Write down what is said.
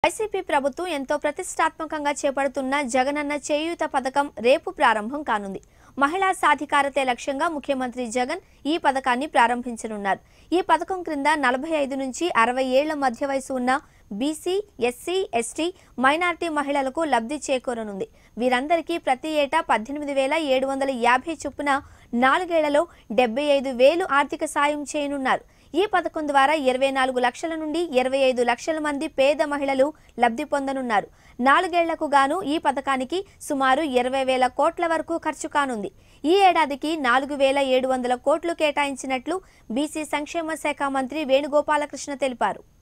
YCP ప్రభుత్వం ఎంతో ప్రతిష్టాత్మకంగా చేపడుతున్న జగనన్న చేయూత పథకం రేపు ప్రారంభం కానుంది మహిళా సాధికారతే లక్ష్యంగా ముఖ్యమంత్రి జగన్ ఈ పథకాన్ని ప్రారంభించనున్నారు ఈ పథకం క్రింద నలభై ఐదు నుంచి అరవై ఏళ్ల మధ్య వయసు ఉన్న బీసీ ఎస్సీ ఎస్టీ మైనార్టీ మహిళలకు లబ్ధి చేకూరనుంది వీరందరికీ ప్రతి ఏటా పద్దెనిమిది వేల ఏడు వందల యాభై చొప్పున నాలుగేళ్లలో డెబ్బై ఐదు వేలు ఆర్థిక సాయం చేయనున్నారు ఈ పథకం ద్వారా ఇరవై నాలుగు లక్షల నుండి ఇరవై ఐదు లక్షల మంది పేద మహిళలు లబ్ధి పొందనున్నారు నాలుగేళ్లకు గాను ఈ పథకానికి సుమారు ఇరవై వేల కోట్ల వరకు ఖర్చు కానుంది ఈ ఏడాదికి నాలుగు వేల ఏడు వందల కోట్లు కేటాయించినట్లు బీసీ సంక్షేమ శాఖ మంత్రి వేణుగోపాలకృష్ణ తెలిపారు